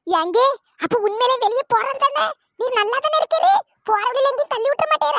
எங்க அப்ப உண்மையிலே வெளியே போறேன் தானே நீ நல்லா தானே இருக்கிறே போற வழியில எங்கேயும் தள்ளி விட்ட மாட்டேற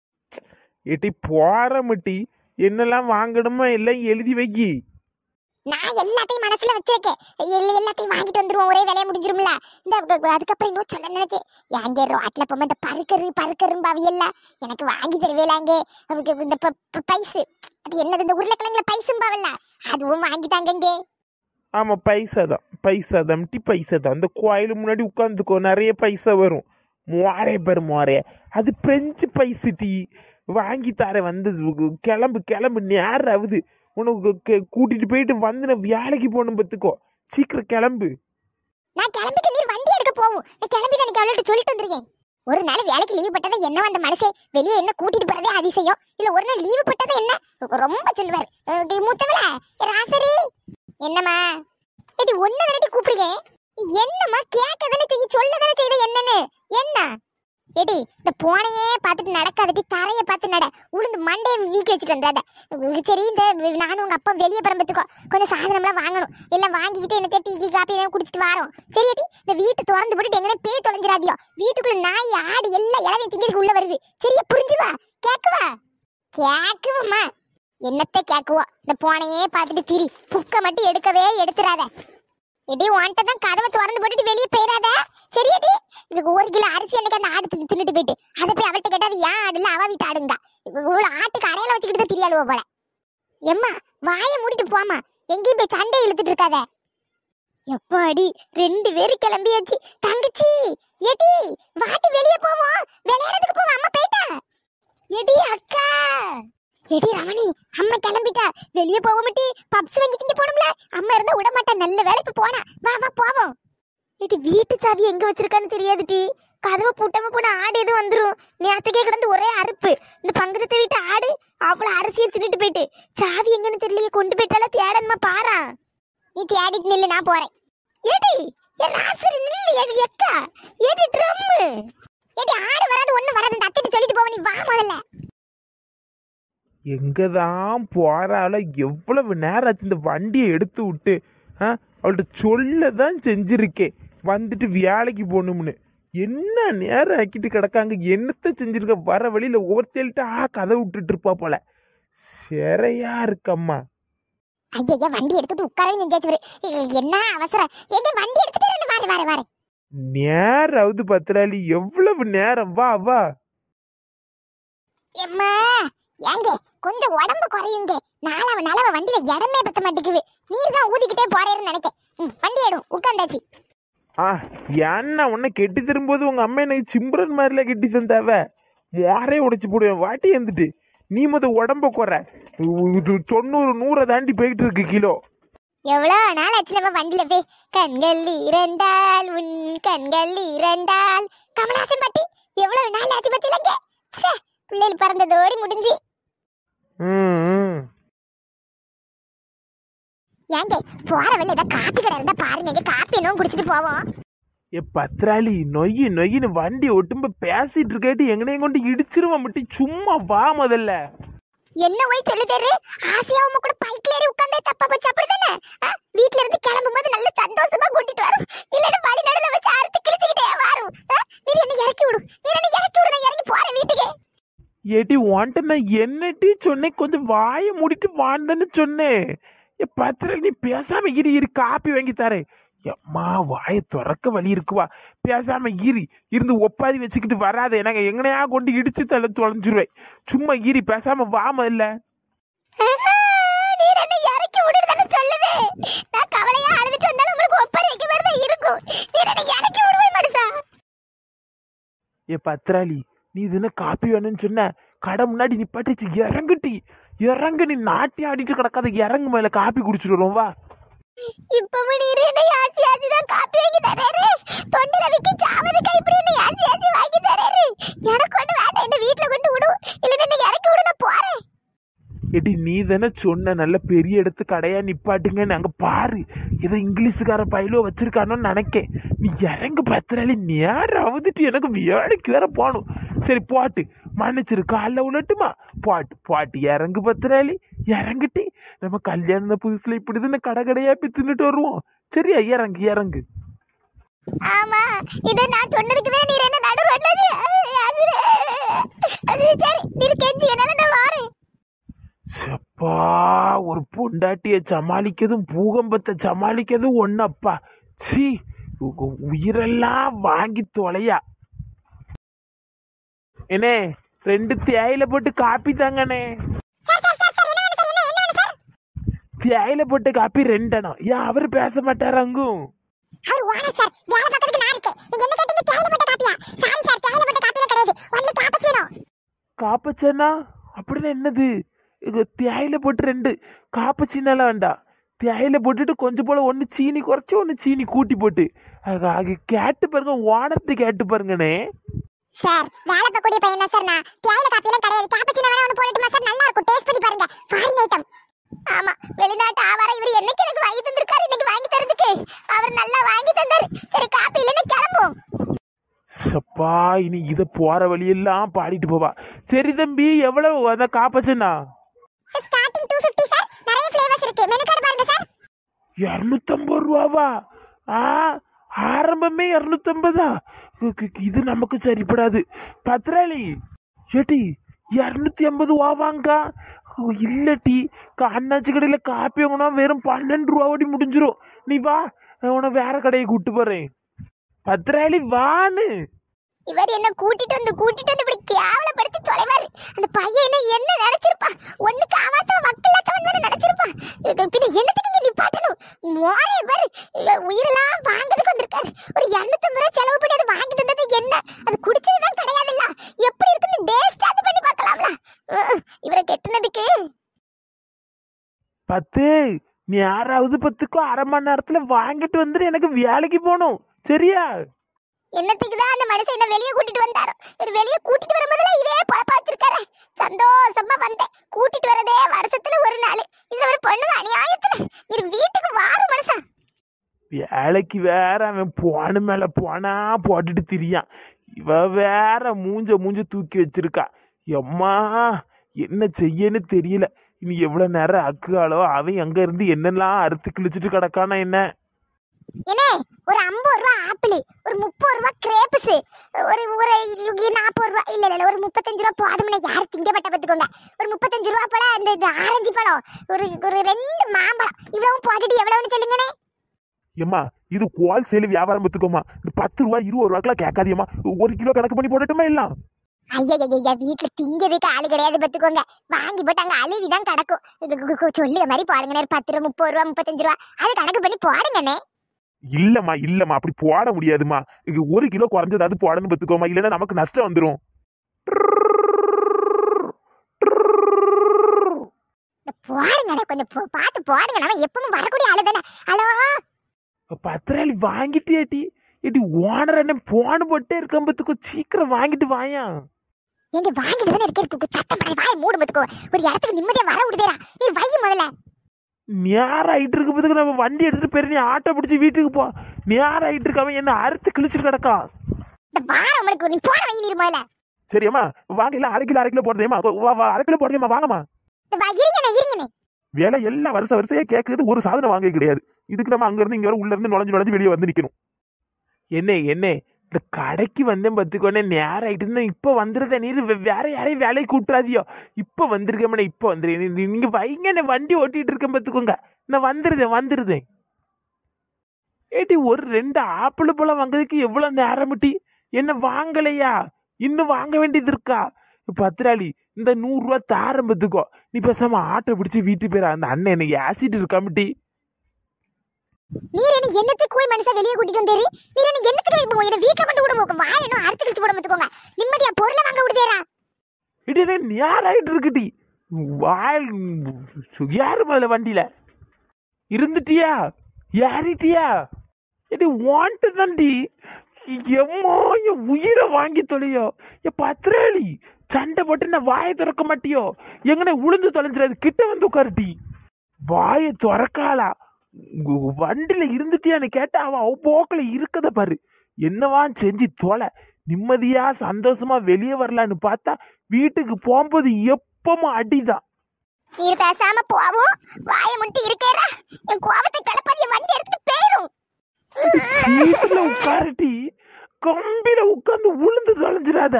ஏட்டி போற மட்டி என்னெல்லாம் வாங்கணுமோ எல்லாம் எழுதி வைக்கி நான் எல்லாத்தையும் மனசுல வச்சிருக்கேன் எல்லா- எல்லாத்தையும் வாங்கிட்டு வந்துருவோம் ஒரே வேலையை முடிஞ்சிரும்ல இந்த அதுக்கு- அதுக்கப்புறம் இன்னும் சொல்ல நினைச்சேன் எங்க ரோட்ல போகும்போது இந்த பருக்கரு பருக்கரும் பாவியல்ல எனக்கு வாங்கி தருவேலாங்க அதுக்கு இந்த ப- ப- பைசு அது என்னது இந்த உருளைக்கிழங்குல பைசும் பாவல்ல அதுவும் வாங்கிட்டாங்க ஆமா பைசா தான் பைசா தான் டி பைசா தான் அந்த கோயில் முன்னாடி உட்காந்துக்கோ நிறைய பைசா வரும் மோரே பேர் மோரே அது பிரெஞ்சு பைசு டீ வாங்கி தரேன் வந்து கிளம்பு கிளம்பு நேரம் ஆகுது உனக்கு க- கூட்டிட்டு போயிட்டு வந்து நான் வேலைக்கு போகணும் பத்துக்கோ சீக்கிரம் கிளம்பு நான் கிளம்பிட்டு நீர் வண்டி எடுக்க போவோம் நான் கிளம்பி தான் அவள்கிட்ட சொல்லிட்டு வந்திருக்கேன் ஒரு நாள் வேலைக்கு லீவு பட்டதை என்ன அந்த மனசே வெளியே என்ன கூட்டிட்டு போறதே அதிசயம் இல்ல ஒரு நாள் லீவு பட்டதை என்ன ரொம்ப சொல்லுவார் அஹ் மூத்தவள ராசரி என்னம்மா ஏடி ஒன்னு தானடி கூப்பிடுங்க என்னம்மா கேட்க தானே செய்ய சொல்ல தானே செய்த என்னன்னு என்ன ஏடி இந்த போனையே பார்த்துட்டு நடக்காதடி தரைய பார்த்து நட உளுந்து மண்டையை வீக்கி வச்சுட்டு வந்தாத சரி இந்த நானும் உங்க அப்பா வெளியே பரம்பத்துக்கோ கொஞ்சம் சாதனம்லாம் வாங்கணும் எல்லாம் வாங்கிக்கிட்டு எனக்கு டீ காப்பி எல்லாம் குடிச்சிட்டு வரோம் சரியாடி இந்த வீட்டு திறந்து போட்டுட்டு எங்கனே பேய் தொலைஞ்சிடாதியோ வீட்டுக்குள்ள நாய் ஆடு எல்லாம் இளவையும் திங்கிறதுக்கு உள்ள வருது சரியா புரிஞ்சுவா கேக்குவா கேக்குவம்மா என்னத்த கேக்குவோம் இந்த போனையே பார்த்துட்டு திரி புக்க மட்டும் எடுக்கவே எடுத்துறாத எடி உன்கிட்ட தான் கதவை திறந்து போட்டுட்டு வெளியே போயிடாத சரியாடி இதுக்கு ஒரு கிலோ அரிசி அன்னைக்கு அந்த ஆடு தின்னு- தின்னுட்டு போயிட்டு அதை போய் அவள்கிட்ட கேட்டா அது ஏன் ஆடுல அவ வீட்டு ஆடுங்க இவ்வளவு ஆட்டுக்கு அடையாளம் வச்சுக்கிட்டு தான் திரியாளுவ போல எம்மா வாயை மூடிட்டு போமா எங்கேயும் போய் சண்டை இழுத்துட்டு இருக்காத எப்பாடி ரெண்டு பேரும் கிளம்பியாச்சு தங்கச்சி எடி வாட்டி வெளியே போவோம் விளையாடுறதுக்கு போவோம் அம்மா போயிட்டா எடி அக்கா எடி ரமணி அம்மா கிளம்பிட்டா வெளியே போக மாட்டி பப்ஸ் வாங்கி திங்க போகணும்ல அம்மா இருந்தா விட மாட்டா நல்ல வேலைக்கு போனா வா வா போவோம் எடி வீட்டு சாவி எங்க வச்சிருக்கான்னு தெரியாது டி கதவை பூட்டாம போன ஆடு எதுவும் வந்துரும் நேரத்துக்கே கிடந்து ஒரே அறுப்பு இந்த பங்கஜத்தை வீட்டு ஆடு அவ்வளவு அரிசியை தின்னுட்டு போயிட்டு சாவி எங்கன்னு தெரியலையே கொண்டு போயிட்டால தேடணுமா பாரா நீ தேடிட்டு நில்லு நான் போறேன் ஏடி என் ஆசிரி நில்லு என் எக்கா ஏடி ட்ரம்மு ஏடி ஆடு வராது ஒண்ணு வராது இந்த அத்தைட்டு சொல்லிட்டு போவ நீ வா முதல்ல எங்கே தான் போகிறாளோ எவ்வளவு நேரம் ஆச்சு இந்த வண்டியை எடுத்து விட்டு ஆ அவள்கிட்ட சொல்ல தான் செஞ்சிருக்கேன் வந்துட்டு வேலைக்கு போகணும்னு என்ன நேரம் ஆக்கிட்டு கிடக்காங்க என்னத்த செஞ்சிருக்க வர வழியில் ஒவ்வொருத்தல்கிட்ட ஆ கதை விட்டுட்டு இருப்பா போல சிறையா இருக்கம்மா ஐயா வண்டி எடுத்துட்டு உட்காரவே நெஞ்சாச்சு வரு என்ன அவசரம் ஏங்க வண்டி எடுத்துட்டு நான் வாரேன் வாரேன் வாரேன் நேரம் ஆகுது பத்திராளி எவ்வளவு நேரம் வா வா எம்மா ஏங்க கொஞ்சம் உடம்பு குறையுங்க நாளவ நாளவ வண்டியில இடமே பத்த மாட்டேங்குது நீர் தான் ஊதிக்கிட்டே போறேன்னு நினைக்கேன் ம், வண்டி எடும் உட்காந்தாச்சு ஆ என்ன உன்னை கெட்டி தரும்போது உங்க அம்மா எனக்கு சிம்ரன் மாதிரில கெட்டி தந்தாவ மோரே உடைச்சு போடுவேன் வாட்டி வந்துட்டு நீ முத உடம்ப குறை உ- தொண்ணூறு நூறை தாண்டி போயிட்டு இருக்கு கிலோ எவ்வளோ நாள் ஆச்சு நம்ம வண்டியில போய் கண்கள் இரண்டால் உன் கண்கள் இரண்டால் கமலாசன் பாட்டு எவ்வளவு நாள் ஆச்சு பத்திலங்க பிள்ளைகள் பறந்ததோடி முடிஞ்சு ம், ம். ஏங்க போற வழியில ஏதாவது காப்பி கடை இருந்தா பாருங்க காப்பி என்னவும் குடிச்சிட்டு போவோம் ஏ பத்ராளி நொய்யு நொய்யின்னு வண்டி ஒட்டும்ப பேசிட்டு இருக்கேட்டு எங்கனையும் கொண்டு இடிச்சிருவான் மட்டும் சும்மா வா முதல்ல என்ன போய் சொல்லுதாரு ஆசையா உங்க கூட பைக்ல ஏறி உட்கார்ந்தே தப்பா போச்சு அப்படிதானே ஆ? வீட்ல இருந்து கிளம்பும் போது நல்ல சந்தோஷமா கூட்டிட்டு வரும் இல்லன்னா வழி நடுவுல வச்சு அறுத்து கிழிச்சுக்கிட்டே வரும் ஆ? நீ என்ன இறக்கி விடு நீ என்ன இறக்கி விடு நான் இறங்கி போறேன் வீட்டுக்கு ஏட்டி உன்ட்ட நான் என்னட்டி சொன்னேன் கொஞ்சம் வாயை மூடிட்டு வாண்டன்னு சொன்னேன் ஏ பத்திர நீ பேசாம இரு இரு காப்பி வாங்கி தரேன் எம்மா வாயை திறக்க வழி இருக்குவா பேசாம இரு இருந்து ஒப்பாதி வச்சுக்கிட்டு வராதே நாங்க எங்கனையா கொண்டு இடிச்சு தள்ள தொலைஞ்சிருவேன் சும்மா இரு பேசாம வா முதல்ல ஆஹா, நீ என்ன இறக்கி விடுறதானே சொல்லுது நான் கவலையா அழுதுட்டு வந்தாலும் உங்களுக்கு ஒப்பர் வைக்க மாதிரி தான் இருக்கும் நீ என்ன இறக்கி விடுவே மனுஷா ஏ பத்திராளி நீ இதுன்னு காப்பி வேணும்னு சொன்ன கடை முன்னாடி நிப்பாட்டிச்சு இறங்குட்டி இறங்கு நீ நாட்டி ஆடிட்டு கிடக்காத இறங்கு மேல காப்பி குடிச்சிட்டு வரும் வா இப்ப நீர் என்ன யாசி யாசி தான் காப்பி வாங்கி தராரு தொண்டில விக்கி சாவது கைப்பிடி என்ன யாசி யாசி வாங்கி தராரு எனக்கு கொண்டு வேண்டாம் என்ன வீட்டுல கொண்டு விடு இல்ல என்ன இறக்கி விடு நான் போறேன் ஏடி நீ தானே சொன்ன நல்ல பெரிய இடத்து கடையா நிப்பாட்டுங்கன்னு அங்க பாரு ஏதோ இங்கிலீஷுக்கார பயிலோ வச்சிருக்கானோன்னு நினைக்கேன் நீ இறங்கு பத்திராளி நேரம் அவுதுட்டு எனக்கு வேலைக்கு வேற போகணும் சரி போட்டு மன்னிச்சிரு காலைல உள்ளட்டுமா போட்டு போட்டு இறங்கு பத்திராளி இறங்குட்டி நம்ம கல்யாணம் புதுசுல இப்படிதானே கடை கடையா போய் தின்னுட்டு வருவோம் சரியா இறங்கு இறங்கு ஆமா இது நான் சொன்னதுக்கு தான் நீர் என்ன நடு ரோட்ல அது அது சரி நீர் கெஞ்சி என்னால நான் வாரேன் செப்பா ஒரு பொண்டாட்டிய சமாளிக்கிறதும் பூகம்பத்தை சமாளிக்கிறதும் ஒன்னப்பா சி உயிரெல்லாம் வாங்கி தொலையா என்னே ரெண்டு தேயில போட்டு காப்பி தாங்கண்ணே தேயில போட்டு காப்பி ரெண்டனம் ஏன் அவரு பேச மாட்டாரு அங்கும் அவர் ஓனர் சார் வேலை பார்க்கறதுக்கு நான் இருக்கேன் நீங்க என்ன கேட்டீங்க தேயிலை போட்ட காப்பியா சாரி சார் தேயிலை போட்ட காப்பில கிடையாது ஒன்லி காப்பச்சினோ காப்பச்சனா அப்படின்னு என்னது இது தேயில போட்டு ரெண்டு காப்பச்சினாலாம் வேண்டாம் தேயில போட்டுட்டு கொஞ்சம் போல ஒன்று சீனி குறைச்சி ஒன்று சீனி கூட்டி போட்டு அது அது கேட்டு பாருங்க ஓனர்கிட்ட கேட்டு பாருங்கண்ணே சார் வேலை பார்க்கக்கூடிய பையன் தான் சார் நான் தேயிலை காப்பிலாம் கிடையாது காப்பச்சினோ வேணா ஒன்று போடட்டுமா சார் நல்லா இருக்கும் டேஸ்ட் பண்ணி பாருங்க ஃபாரின் ஐட்டம் ஆமா வெளிநாட்டு ஆவாரம் இவர் என்னைக்கு எனக்கு வாங்கி தந்திருக்காரு இன்னைக்கு வாங்கி தரதுக்கு அவர் நல்லா வாங்கி தந்தாரு சரி காப்பி இல்லைன்னு கிளம்பும் சப்பா இனி இதை போற வழியெல்லாம் பாடிட்டு போவா சரி தம்பி எவ்வளவு அத காப்பச்சனா ஸ்டார்டிங் டூ ஃபிஃப்டி சார் நிறைய ஃபிளேவர்ஸ் இருக்கு மெனு கார்டு பாருங்க சார் இரநூத்தம்பது ரூபாவா ஆ ஆரம்பமே இரநூத்தம்பதா கு- கு- இது நமக்கு சரிப்படாது பத்ராளி ஏட்டி இரநூத்தி ஐம்பது ரூபாவாங்க இல்லட்டி அண்ணாச்சி கடையில் காப்பி வாங்கினா வெறும் பன்னெண்டு ரூபாவோடி முடிஞ்சிரும் நீ வா நான் உன்னை வேற கடையை கூட்டு போறேன் பத்ராளி வான்னு இவர் என்ன கூட்டிட்டு வந்து கூட்டிட்டு வந்து இப்படி கேவலப்படுத்தி தொலைவாரு அந்த பையன் என்ன என்ன நினைச்சிருப்பான் ஒண்ணுக்கு ஆவாத்த வக்கில்லாத்தவன் தானே நினைச்சிருப்பான் இது பின்ன என்னத்துக்கு இங்க நிப்பாட்டணும் மோரே பாரு இது உயிரெல்லாம் வாங்குறதுக்கு வந்திருக்காரு ஒரு இரநூத்தம்பது ரூபாய் செலவு பண்ணி அதை வாங்கி தந்தது என்ன அது குடிச்சதுதான் கிடையாதுல்ல எப்படி இருக்குன்னு டேஸ்டாவது பண்ணி பார்க்கலாம்ல உம், இவரை கெட்டுனதுக்கு பத்து நீ யாராவது பத்துக்கும் அரை மணி நேரத்துல வாங்கிட்டு வந்துட்டு எனக்கு வேலைக்கு போகணும் சரியா என்னத்துக்கு தான் அந்த மனுஷன் என்ன வெளியே கூட்டிட்டு வந்தாரோ இவர் வெளியே கூட்டிட்டு வரும்போதுல இதே பொழப்பா வச்சிருக்காரு சந்தோஷமா வந்தேன் கூட்டிட்டு வரதே வருஷத்துல ஒரு நாள் இது ஒரு பொண்ணுங்க அநியாயத்துல இவர் வீட்டுக்கு வாரும் மனுஷன் வேலைக்கு வேற அவன் போன மேல போனா போட்டுட்டு திரியான் இவ வேற மூஞ்ச மூஞ்ச தூக்கி வச்சிருக்கா எம்மா என்ன செய்யன்னு தெரியல இனி எவ்வளவு நேரம் அக்குகாலோ அவன் அங்க இருந்து என்னெல்லாம் அறுத்து கிழிச்சிட்டு கிடக்கானா என்ன என்ன ஒரு ஐம்பது ரூபா ஆப்பிள் ஒரு முப்பது ரூபா கிரேப்ஸ் ஒரு ஒரு நாற்பது ரூபா இல்ல இல்ல ஒரு முப்பத்தஞ்சு ரூபா போதும்னு யார் திங்கப்பட்ட பார்த்துக்கோங்க ஒரு முப்பத்தஞ்சு ரூபா போல இந்த இது ஆரஞ்சு பழம் ஒரு ஒரு ரெண்டு மாம்பழம் இவ்வளவு போட்டுட்டு எவ்வளவுன்னு சொல்லுங்கண்ணே ஏம்மா இது ஹோல்சேல் வியாபாரம் பத்துக்கோமா இந்த பத்து ரூபா இருபது ரூபாய்க்குலாம் கேட்காதியம்மா ஒரு கிலோ கணக்கு பண்ணி போடட்டுமா எல்லாம் ஐயா ஐயா வீட்டுல திங்கிறதுக்கு ஆளு கிடையாது பத்துக்கோங்க வாங்கி போட்டு அங்க அழுவிதான் கிடக்கும் இது கு- கு- சொல்லுற மாதிரி போடுங்கண்ணே ஒரு பத்து ரூபா முப்பது ரூபா முப்பத்தஞ்சு ரூபா அது கணக்கு பண்ணி போடுங்கண்ணே இல்லம்மா இல்லம்மா அப்படி போட முடியாதும்மா இது ஒரு கிலோ குறைஞ்சதாவது போடணும் பத்துக்கோமா இல்லைன்னா நமக்கு நஷ்டம் வந்துடும் இந்த போடுங்கண்ணே கொஞ்சம் போ- பார்த்து போடுங்க நம்ம எப்பவும் வரக்கூடிய ஆளு தானே ஹலோ பத்திராளி வாங்கிட்டியாட்டி ஏட்டி ஓனர் என்ன போன போட்டே இருக்கான் பத்துக்கோ சீக்கிரம் வாங்கிட்டு வாயா எங்க வாங்கிட்டு தானே இருக்கிறதுக்கு சத்தம் பண்ணி வாய் மூடு பத்துக்கோ ஒரு இடத்துக்கு நிம்மதியா வர விடுதேரா நீ வை முதல்ல நேரம் ஆயிட்டு இருக்கு பத்துக்கு நம்ம வண்டி எடுத்துட்டு போய் நீ ஆட்டோ பிடிச்சி வீட்டுக்கு போ நேரம் ஆயிட்டு இருக்காம என்ன அறுத்து கிழிச்சிட்டு கிடக்கா இந்த வாரம் உங்களுக்கு நீ போன வை நீர் முதல்ல சரியம்மா வாங்க இல்ல அரை கிலோ அரை கிலோ போடுறதேம்மா வா, வா, அரை கிலோ போடுறதேம்மா வாங்கம்மா இந்த வா, இருங்கண்ணே இருங்கண்ணே வேலை எல்லாம் வருஷம் வருஷம் கேட்குறது ஒரு சாதனம் வாங்க கிடையாது இதுக்கு நம்ம அங்க இருந்து இங்க வர உள்ள இருந்து நுழைஞ்சு நுழைஞ்சு வெளியே வந்து நிக்கணும் என்ன என்ன இந்த கடைக்கு வந்தேன் பத்துக்கோனே நேரம் ஆயிட்டு இப்ப வந்துருத நீர் வே- வேற யாரையும் வேலைக்கு கூட்டுறாதியோ இப்ப வந்திருக்கேன் இப்ப வந்துருக்கேன் நீ- நீங்க வைங்க நான் வண்டி ஓட்டிட்டு இருக்கேன் பத்துக்கோங்க நான் வந்துருதேன் வந்துருதேன் ஏட்டி ஒரு ரெண்டு ஆப்பிள் பழம் வாங்குறதுக்கு எவ்வளவு நேரமிட்டி என்ன வாங்கலையா இன்னும் வாங்க வேண்டியது இருக்கா பத்திராளி இந்த நூறு ரூபா தாரம் பத்துக்கோ நீ பேசாம ஆட்டோ பிடிச்சி வீட்டுக்கு போயிரு அந்த அண்ணன் எனக்கு ஆசிட் இருக்காமட்டி நீர் என்ன என்னத்துக்கு போய் மனுஷன் வெளியே கூட்டிட்டு வந்தேரு நீர் என்ன என்னத்துக்கு போய் என்ன வீட்டுல கொண்டு விட போங்க வாய் என்ன அறுத்து கழிச்சு போட பத்துக்கோங்க நிம்மதியா பொருளை வாங்க விடுதேரா இடி நேராயிட்டு இருக்குடி வாயில் யாரு முதல்ல வண்டியில இருந்துட்டியா ஏறிட்டியா இடி வாண்ட்டு தான்டி எம்மா என் உயிரை வாங்கி தொலையோ என் பத்திராளி சண்டை போட்டு நான் வாயை திறக்க மாட்டியோ எங்கனே உளுந்து தொலைஞ்சிடாது கிட்ட வந்து உட்காருட்டி வாயை திறக்காளா உங்க வண்டியில இருந்துட்டியான்னு கேட்டா அவன் அவ போக்கில் இருக்கத பாரு என்னவா செஞ்சு தொலை நிம்மதியா சந்தோஷமா வெளியே வரலான்னு பார்த்தா வீட்டுக்கு போகும்போது எப்பவும் அடிதான் நீர் பேசாம போவோம் வாயை மட்டும் இருக்கேரா என் கோபத்தை கிளப்பாதி வண்டி எடுத்துட்டு போயிரும் சீட்டுல உட்காரட்டி கம்பில உட்கார்ந்து உளுந்து தொலைஞ்சிடாத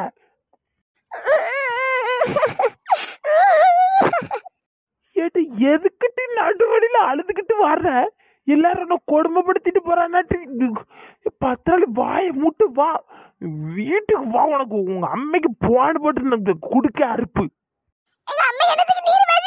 ஏட்டு எதுக்கிட்டு நடுவழியில அழுதுகிட்டு வர்ற எல்லாரும் என்ன கொடுமைப்படுத்திட்டு போறானாட்டு பத்திராளி வாயை மூட்டு வா வீட்டுக்கு வா உனக்கு உங்க அம்மைக்கு போன் போட்டு நமக்கு குடுக்க அறுப்பு எங்க அம்மா என்னத்துக்கு நீர் மேல